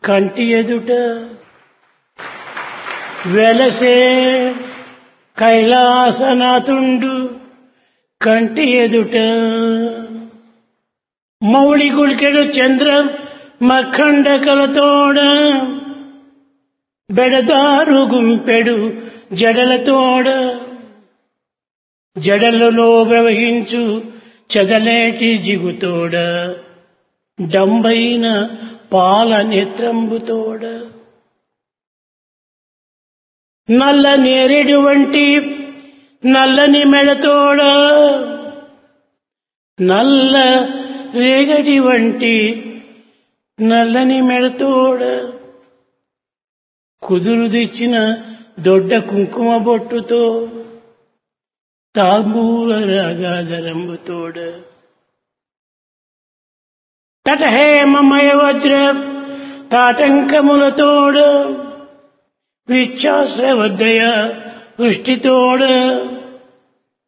కంటి ఎదుట వెలసే కైలాసనాథుండు కంటి ఎదుట మౌళి గుల్కెడు చంద్ర మఖండకలతోడ బెడదారు గుంపెడు జడలతోడ జడలలో ప్రవహించు చెదలేటి జిగుతోడ డంబైన పాల నేత్రంబుతోడ నల్ల నేరేడు వంటి నల్లని మెడతోడ నల్ల రేగడి వంటి నల్లని మెడతోడ కుదురు తెచ్చిన దొడ్డ కుంకుమ బొట్టుతో తాంబూల రాగాధరంబుతోడ తటహేమమయ వజ్ర తాటంకములతోడ విచ్చాశ్రవద్దయ వృష్టితోడ